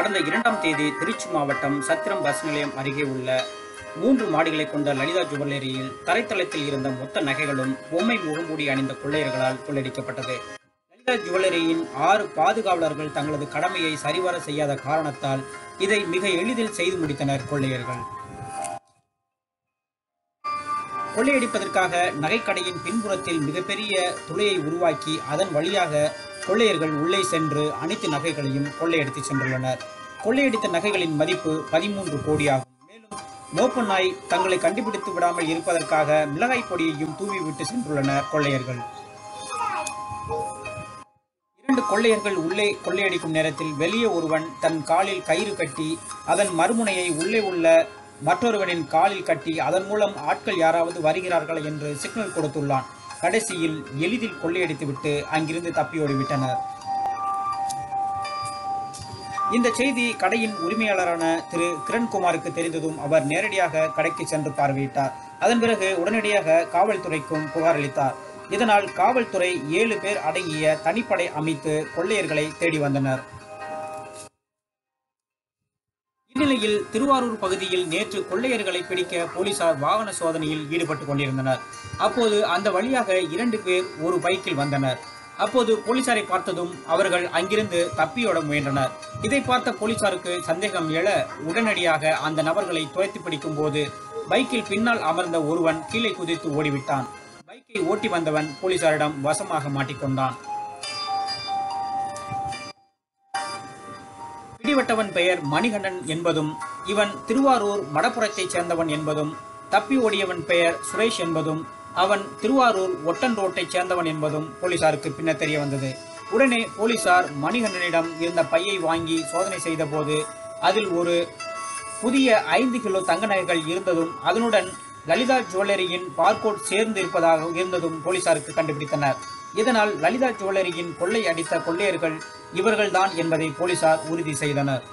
கடந்த இரண்டாம் தேதி திருச்சி மாவட்டம் சத்திரம் பஸ் நிலையம் அருகே உள்ள மூன்று மாடிகளை கொண்ட லலிதா ஜுவல்லரியில் தரைத்தளத்தில் இருந்த மொத்த நகைகளும் பொம்மை முகமூடி அணிந்த கொள்ளையர்களால் கொள்ளையடிக்கப்பட்டது லலிதா ஜுவல்லரியின் ஆறு பாதுகாவலர்கள் தங்களது கடமையை சரிவர செய்யாத காரணத்தால் இதை மிக எளிதில் செய்து முடித்தனர் கொள்ளையர்கள் கொள்ளையடிப்பதற்காக நகைக்கடையின் பின்புறத்தில் மிகப்பெரிய துளையை உருவாக்கி அதன் வழியாக கொள்ளையர்கள் உள்ளே சென்று அனைத்து நகைகளையும் கொள்ளையடித்து சென்றுள்ளனர் கொள்ளையடித்த நகைகளின் மதிப்பு பதிமூன்று கோடியாகும் மேலும் மோப்ப நாய் தங்களை கண்டுபிடித்து விடாமல் இருப்பதற்காக மிளகாய் பொடியையும் தூவிவிட்டு சென்றுள்ளனர் கொள்ளையர்கள் இரண்டு கொள்ளையர்கள் உள்ளே கொள்ளையடிக்கும் நேரத்தில் வெளியே ஒருவன் தன் காலில் கயிறு கட்டி அதன் மறுமுனையை உள்ளே உள்ள மற்றொருவனின் காலில் கட்டி அதன் மூலம் ஆட்கள் யாராவது வருகிறார்கள் என்று சிக்னல் கொடுத்துள்ளான் கடைசியில் எளிதில் கொள்ளையடித்துவிட்டு அங்கிருந்து தப்பியோடிவிட்டனர் இந்த செய்தி கடையின் உரிமையாளரான திரு கிரண்குமாருக்கு தெரிந்ததும் அவர் நேரடியாக கடைக்கு சென்று பார்வையிட்டார் அதன் பிறகு உடனடியாக காவல்துறைக்கும் புகார் அளித்தார் இதனால் காவல்துறை ஏழு பேர் அடங்கிய தனிப்படை அமைத்து கொள்ளையர்களை தேடி வந்தனர் இந்நிலையில் திருவாரூர் பகுதியில் நேற்று கொள்ளையர்களை பிடிக்க போலீசார் வாகன சோதனையில் ஈடுபட்டு கொண்டிருந்தனர் அப்போது அந்த வழியாக இரண்டு பேர் ஒரு பைக்கில் வந்தனர் அப்போது போலீசாரை பார்த்ததும் அவர்கள் அங்கிருந்து தப்பியோட முயன்றனர் இதை பார்த்த போலீசாருக்கு சந்தேகம் எழ உடனடியாக அந்த நபர்களை துரத்தி பிடிக்கும் போது பைக்கில் பின்னால் அமர்ந்த ஒருவன் கீழே குதித்து ஓடிவிட்டான் பைக்கை ஓட்டி வந்தவன் போலீசாரிடம் வசமாக மாட்டிக்கொண்டான் பிடிவட்டவன் பெயர் மணிகண்டன் என்பதும் இவன் திருவாரூர் மடப்புறத்தைச் சேர்ந்தவன் என்பதும் தப்பி ஓடியவன் பெயர் சுரேஷ் என்பதும் அவன் திருவாரூர் ஒட்டன் ரோட்டைச் சேர்ந்தவன் என்பதும் போலீசாருக்கு பின்னர் தெரிய வந்தது உடனே போலீசார் மணிகண்டனிடம் இருந்த பையை வாங்கி சோதனை செய்தபோது அதில் ஒரு புதிய ஐந்து கிலோ தங்க நகைகள் இருந்ததும் அதனுடன் லலிதா ஜுவல்லரியின் பார்கோட் சேர்ந்து இருப்பதாக இருந்ததும் போலீசாருக்கு கண்டுபிடித்தனர் இதனால் லலிதா ஜுவல்லரியின் கொள்ளை அடித்த கொள்ளையர்கள் இவர்கள்தான் என்பதை போலீசார் உறுதி செய்தனர்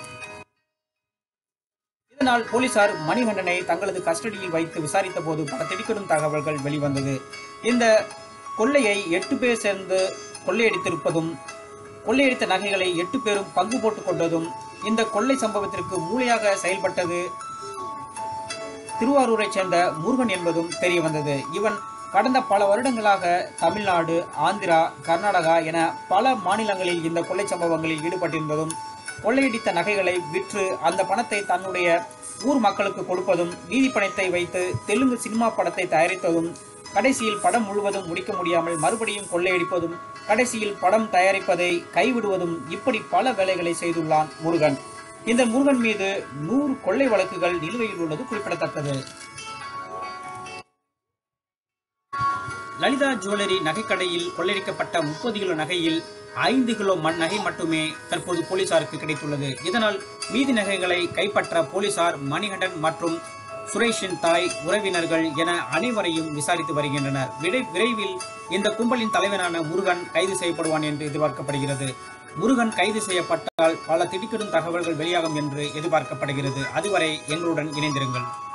இதனால் போலீசார் மணிகண்டனை தங்களது கஸ்டடியில் வைத்து விசாரித்த போது பல திடுக்கிடும் தகவல்கள் வெளிவந்தது இந்த கொள்ளையை எட்டு பேர் சேர்ந்து கொள்ளையடித்திருப்பதும் கொள்ளையடித்த நகைகளை எட்டு பேரும் பங்கு போட்டுக் கொண்டதும் இந்த கொள்ளை சம்பவத்திற்கு மூளையாக செயல்பட்டது திருவாரூரைச் சேர்ந்த முருகன் என்பதும் தெரிய வந்தது இவன் கடந்த பல வருடங்களாக தமிழ்நாடு ஆந்திரா கர்நாடகா என பல மாநிலங்களில் இந்த கொள்ளை சம்பவங்களில் ஈடுபட்டிருந்ததும் கொள்ளையடித்த நகைகளை விற்று அந்த பணத்தை தன்னுடைய ஊர் மக்களுக்கு கொடுப்பதும் மீதி பணத்தை வைத்து தெலுங்கு சினிமா படத்தை தயாரித்ததும் கடைசியில் படம் முழுவதும் முடிக்க முடியாமல் மறுபடியும் கொள்ளையடிப்பதும் கடைசியில் படம் தயாரிப்பதை கைவிடுவதும் இப்படி பல வேலைகளை செய்துள்ளான் முருகன் இந்த முருகன் மீது நூறு கொள்ளை வழக்குகள் நிலுவையில் உள்ளது குறிப்பிடத்தக்கது லலிதா ஜுவல்லரி நகைக்கடையில் கொள்ளையடிக்கப்பட்ட முப்பது கிலோ நகையில் ஐந்து கிலோ மண் நகை மட்டுமே தற்போது போலீசாருக்கு கிடைத்துள்ளது இதனால் மீதி நகைகளை கைப்பற்ற போலீசார் மணிகண்டன் மற்றும் சுரேஷின் தாய் உறவினர்கள் என அனைவரையும் விசாரித்து வருகின்றனர் விரை விரைவில் இந்த கும்பலின் தலைவனான முருகன் கைது செய்யப்படுவான் என்று எதிர்பார்க்கப்படுகிறது முருகன் கைது செய்யப்பட்டால் பல திடுக்கிடும் தகவல்கள் வெளியாகும் என்று எதிர்பார்க்கப்படுகிறது அதுவரை எங்களுடன் இணைந்திருங்கள்